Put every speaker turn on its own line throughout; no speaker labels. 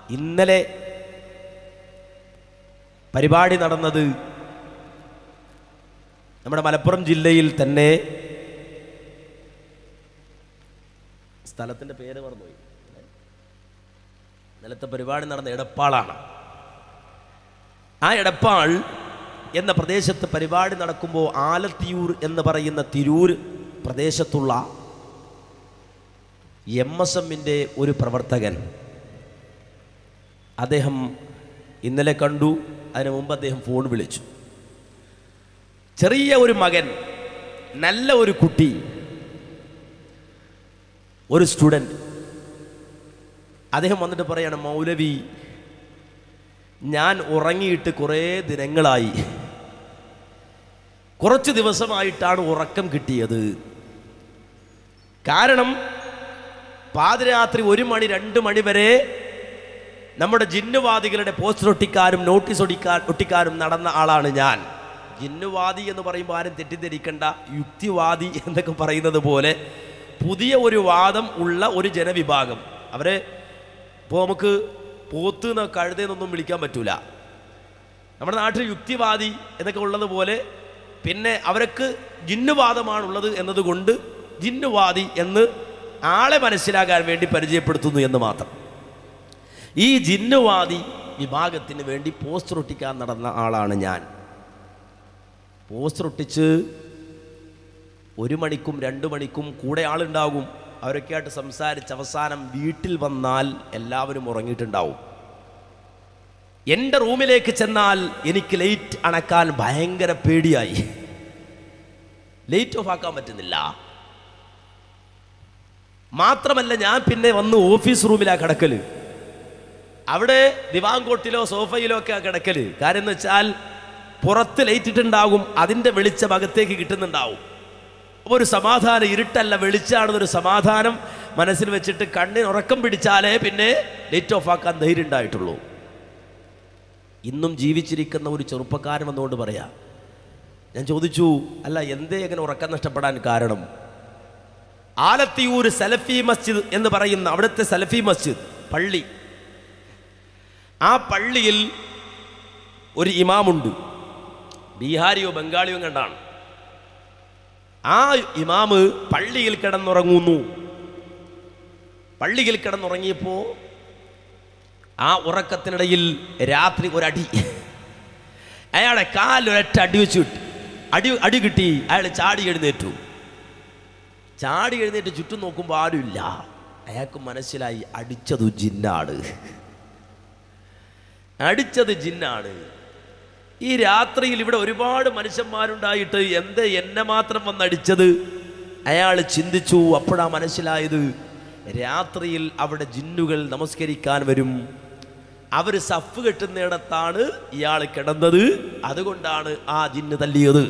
ഇന്നലെ പരിപാടി നടന്നത് നമ്മുടെ മലപ്പുറം ജില്ലയിൽ തന്നെ സ്ഥലത്തിൻ്റെ പേര് മറന്നുപോയി ഇന്നലത്തെ പരിപാടി നടന്ന എടപ്പാളാണ് ആ എടപ്പാൾ എന്ന പ്രദേശത്ത് പരിപാടി നടക്കുമ്പോൾ ആലത്തിയൂർ എന്ന് പറയുന്ന തിരൂർ പ്രദേശത്തുള്ള എം എസ് എമ്മിൻ്റെ ഒരു പ്രവർത്തകൻ അദ്ദേഹം ഇന്നലെ കണ്ടു അതിനു മുമ്പ് അദ്ദേഹം ഫോൺ വിളിച്ചു ചെറിയ ഒരു മകൻ നല്ല ഒരു കുട്ടി ഒരു സ്റ്റുഡൻറ് അദ്ദേഹം വന്നിട്ട് പറയാണ് മൗലവി ഞാൻ ഉറങ്ങിയിട്ട് കുറേ ദിനങ്ങളായി കുറച്ച് ദിവസമായിട്ടാണ് ഉറക്കം കിട്ടിയത് കാരണം പാതിരാത്രി ഒരു മണി രണ്ട് മണി വരെ നമ്മുടെ ജിന്നുവാദികളുടെ പോസ്റ്റർ ഒട്ടിക്കാനും നോട്ടീസ് ഒട്ടിക്കാൻ ഒട്ടിക്കാനും നടന്ന ആളാണ് ഞാൻ ജിന്നുവാദി എന്ന് പറയുമ്പോൾ ആരും തെറ്റിദ്ധരിക്കേണ്ട യുക്തിവാദി എന്നൊക്കെ പറയുന്നത് പോലെ പുതിയ ഒരു വാദം ഉള്ള ഒരു ജനവിഭാഗം അവരെ ഇപ്പോൾ നമുക്ക് പോത്ത് എന്ന കഴുതെന്നൊന്നും വിളിക്കാൻ പറ്റൂല നമ്മുടെ നാട്ടിൽ യുക്തിവാദി എന്നൊക്കെ ഉള്ളതുപോലെ പിന്നെ അവർക്ക് ജിന്നുവാദമാണുള്ളത് എന്നതുകൊണ്ട് ജിന്നുവാദി എന്ന് ആളെ മനസ്സിലാകാൻ വേണ്ടി പരിചയപ്പെടുത്തുന്നു എന്ന് മാത്രം ഈ ജിന്നുവാദി വിഭാഗത്തിന് വേണ്ടി പോസ്റ്റർ ഒട്ടിക്കാൻ നടന്ന ആളാണ് ഞാൻ പോസ്റ്റർ ഒട്ടിച്ച് ഒരു മണിക്കും രണ്ട് മണിക്കും കൂടെ ആളുണ്ടാകും അവരൊക്കെയായിട്ട് സംസാരിച്ച് അവസാനം വീട്ടിൽ വന്നാൽ എല്ലാവരും ഉറങ്ങിയിട്ടുണ്ടാവും എൻ്റെ റൂമിലേക്ക് ചെന്നാൽ എനിക്ക് ലൈറ്റ് അണക്കാൻ ഭയങ്കര പേടിയായി ലൈറ്റ് ഓഫ് ആക്കാൻ പറ്റുന്നില്ല മാത്രമല്ല ഞാൻ പിന്നെ വന്ന് ഓഫീസ് റൂമിലാ കിടക്കല് അവിടെ ദിവാങ്കോട്ടിലോ സോഫയിലോ ഒക്കെ കിടക്കല് കാര്യം എന്ന് വെച്ചാൽ പുറത്ത് ലൈറ്റ് ഇട്ടുണ്ടാകും അതിൻ്റെ വെളിച്ചം അകത്തേക്ക് കിട്ടുന്നുണ്ടാവും അപ്പോൾ ഒരു സമാധാനം ഇരുട്ടല്ല വെളിച്ചാണെന്നൊരു സമാധാനം മനസ്സിൽ വെച്ചിട്ട് കണ്ണിന് ഉറക്കം പിടിച്ചാലേ പിന്നെ ലൈറ്റ് ഓഫ് ആക്കാൻ ധൈര്യം ഉണ്ടായിട്ടുള്ളൂ ഇന്നും ജീവിച്ചിരിക്കുന്ന ഒരു ചെറുപ്പക്കാരൻ വന്നുകൊണ്ട് പറയാം ഞാൻ ചോദിച്ചു അല്ല എന്തേ അങ്ങനെ ഉറക്കം നഷ്ടപ്പെടാൻ കാരണം ആലത്തിയൂർ സലഫി മസ്ജിദ് എന്ന് പറയുന്ന അവിടുത്തെ സലഫി മസ്ജിദ് പള്ളി ആ പള്ളിയിൽ ഒരു ഇമാമുണ്ട് ബീഹാരിയോ ബംഗാളിയോ കണ്ടാണ് ആ ഇമാമ് പള്ളിയിൽ കിടന്നുറങ്ങുന്നു പള്ളിയിൽ കിടന്നുറങ്ങിയപ്പോൾ ആ ഉറക്കത്തിനിടയിൽ രാത്രി ഒരടി അയാളെ കാലൊരൊറ്റ അടി വെച്ച് കിട്ടി അടി അടി കിട്ടി അയാൾ ചാടി എഴുന്നേറ്റു ചാടി എഴുന്നേറ്റ് ചുറ്റും നോക്കുമ്പോൾ ആരുമില്ല അയാൾക്ക് മനസ്സിലായി അടിച്ചതു ജിന്നാണ് അടിച്ചത് ജിന്നാണ് ഈ രാത്രിയിൽ ഇവിടെ ഒരുപാട് മനുഷ്യന്മാരുണ്ടായിട്ട് എന്ത് എന്നെ മാത്രം വന്നടിച്ചത് അയാൾ ചിന്തിച്ചു അപ്പോഴാ മനസ്സിലായത് രാത്രിയിൽ അവിടെ ജിന്നുകൾ നമസ്കരിക്കാൻ വരും അവർ സഫ് കെട്ടുന്നിടത്താണ് ഇയാൾ കിടന്നത് അതുകൊണ്ടാണ് ആ ജിന്ന് തല്ലിയത്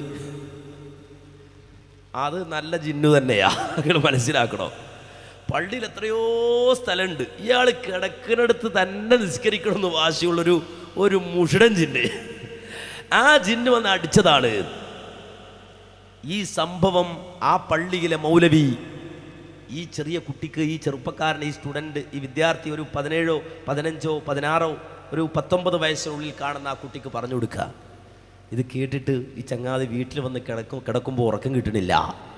അത് നല്ല ജിന്നു തന്നെയാ നിങ്ങൾ മനസ്സിലാക്കണോ പള്ളിയിൽ എത്രയോ സ്ഥലമുണ്ട് ഇയാൾ കിടക്കുന്നിടത്ത് തന്നെ നിസ്കരിക്കണമെന്ന് വാശിയുള്ളൊരു ഒരു മുഷിടൻ ജിന്ന് ആ ജിന്ന് വന്ന് അടിച്ചതാണ് ഈ സംഭവം ആ പള്ളിയിലെ മൗലവി ഈ ചെറിയ കുട്ടിക്ക് ഈ ചെറുപ്പക്കാരൻ ഈ സ്റ്റുഡൻറ്റ് ഈ വിദ്യാർത്ഥി ഒരു പതിനേഴോ പതിനഞ്ചോ പതിനാറോ ഒരു പത്തൊമ്പത് വയസ്സിനുള്ളിൽ കാണുന്ന ആ കുട്ടിക്ക് പറഞ്ഞു കൊടുക്കുക ഇത് കേട്ടിട്ട് ഈ ചങ്ങാതി വീട്ടിൽ വന്ന് കിടക്കും കിടക്കുമ്പോൾ ഉറക്കം കിട്ടണില്ല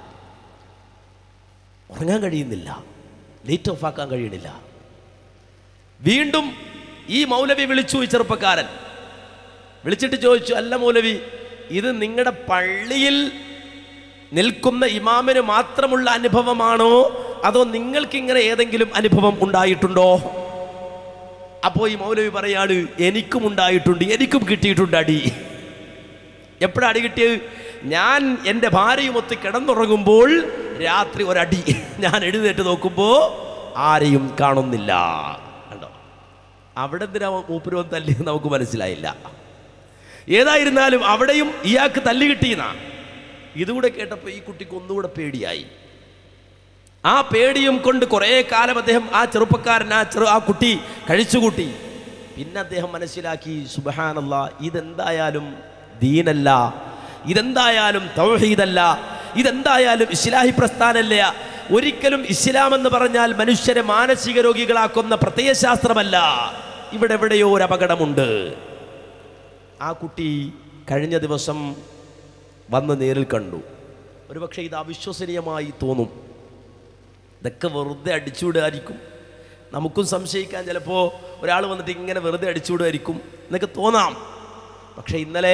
ഉറങ്ങാൻ കഴിയുന്നില്ല ലൈറ്റ് ഓഫ് ആക്കാൻ കഴിയണില്ല വീണ്ടും ഈ മൗലവി വിളിച്ചു ഈ ചെറുപ്പക്കാരൻ വിളിച്ചിട്ട് ചോദിച്ചു അല്ല മൗലവി ഇത് നിങ്ങളുടെ പള്ളിയിൽ നിൽക്കുന്ന ഇമാമിന് മാത്രമുള്ള അനുഭവമാണോ അതോ നിങ്ങൾക്ക് ഇങ്ങനെ ഏതെങ്കിലും അനുഭവം ഉണ്ടായിട്ടുണ്ടോ അപ്പോൾ ഈ മൗലവി പറയാണ് എനിക്കും ഉണ്ടായിട്ടുണ്ട് എനിക്കും കിട്ടിയിട്ടുണ്ട് അടി എപ്പോഴാണ് അടി കിട്ടിയത് ഞാൻ എൻ്റെ ഭാര്യയുമൊത്ത് കിടന്നുറങ്ങുമ്പോൾ രാത്രി ഒരടി ഞാൻ എഴുന്നേറ്റ് നോക്കുമ്പോൾ ആരെയും കാണുന്നില്ല കണ്ടോ അവിടെ എന്തിനാ മൂപ്പരും തല്ലി നമുക്ക് മനസ്സിലായില്ല ഏതായിരുന്നാലും അവിടെയും ഇയാൾക്ക് തല്ലി കിട്ടിയെന്നാ ഇതുകൂടെ കേട്ടപ്പോൾ ഈ കുട്ടിക്ക് ഒന്നുകൂടെ പേടിയായി ആ പേടിയും കൊണ്ട് കുറേ കാലം അദ്ദേഹം ആ ചെറുപ്പക്കാരൻ ആ ചെറു ആ കുട്ടി കഴിച്ചുകൂട്ടി പിന്നെ അദ്ദേഹം മനസ്സിലാക്കി സുബഹാനല്ല ഇതെന്തായാലും ദീനല്ല ഇതെന്തായാലും തൗഹീദല്ല ഇതെന്തായാലും ഇസ്ലാഹി പ്രസ്ഥാനല്ല ഒരിക്കലും ഇസ്ലാം എന്ന് പറഞ്ഞാൽ മനുഷ്യരെ മാനസിക രോഗികളാക്കുന്ന പ്രത്യയശാസ്ത്രമല്ല ഇവിടെ എവിടെയോ ഒരു അപകടമുണ്ട് ആ കുട്ടി കഴിഞ്ഞ ദിവസം വന്ന് നേരിൽ കണ്ടു ഒരുപക്ഷെ ഇത് അവിശ്വസനീയമായി തോന്നും ഇതൊക്കെ വെറുതെ അടിച്ചുവിടുമായിരിക്കും നമുക്കും സംശയിക്കാൻ ചിലപ്പോൾ ഒരാൾ വന്നിട്ട് ഇങ്ങനെ വെറുതെ അടിച്ചുവിടുമായിരിക്കും എന്നൊക്കെ തോന്നാം പക്ഷെ ഇന്നലെ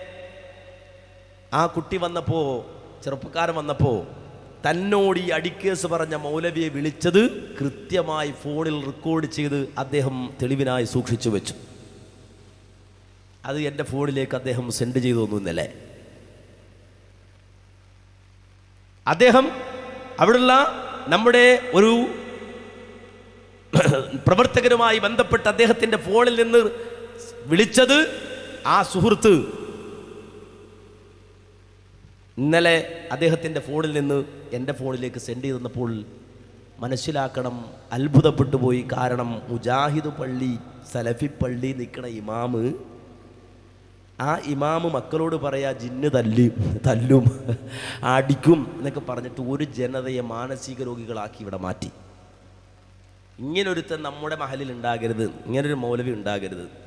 ആ കുട്ടി വന്നപ്പോൾ ചെറുപ്പക്കാരൻ വന്നപ്പോൾ തന്നോട് ഈ അടിക്കേസ് പറഞ്ഞ മൗലവിയെ വിളിച്ചത് കൃത്യമായി ഫോണിൽ റെക്കോർഡ് ചെയ്ത് അദ്ദേഹം തെളിവിനായി സൂക്ഷിച്ചു വെച്ചു അത് എൻ്റെ ഫോണിലേക്ക് അദ്ദേഹം സെൻഡ് ചെയ്തു തന്നു ഇന്നലെ അദ്ദേഹം അവിടുള്ള നമ്മുടെ ഒരു പ്രവർത്തകരുമായി ബന്ധപ്പെട്ട് അദ്ദേഹത്തിൻ്റെ ഫോണിൽ നിന്ന് വിളിച്ചത് ആ സുഹൃത്ത് ഇന്നലെ അദ്ദേഹത്തിൻ്റെ ഫോണിൽ നിന്ന് എൻ്റെ ഫോണിലേക്ക് സെൻഡ് ചെയ്ത് തന്നപ്പോൾ മനസ്സിലാക്കണം അത്ഭുതപ്പെട്ടു പോയി കാരണം മുജാഹിദ് പള്ളി സലഫി പള്ളി നിൽക്കണ ഇമാമ് ആ ഇമാമ് മക്കളോട് പറയാ ജിന്ന് തല്ലി തല്ലും അടിക്കും എന്നൊക്കെ പറഞ്ഞിട്ട് ഒരു ജനതയെ മാനസിക രോഗികളാക്കി ഇവിടെ മാറ്റി ഇങ്ങനൊരുത്തൻ നമ്മുടെ മഹലിൽ ഉണ്ടാകരുത് ഇങ്ങനൊരു മൗലവി ഉണ്ടാകരുത്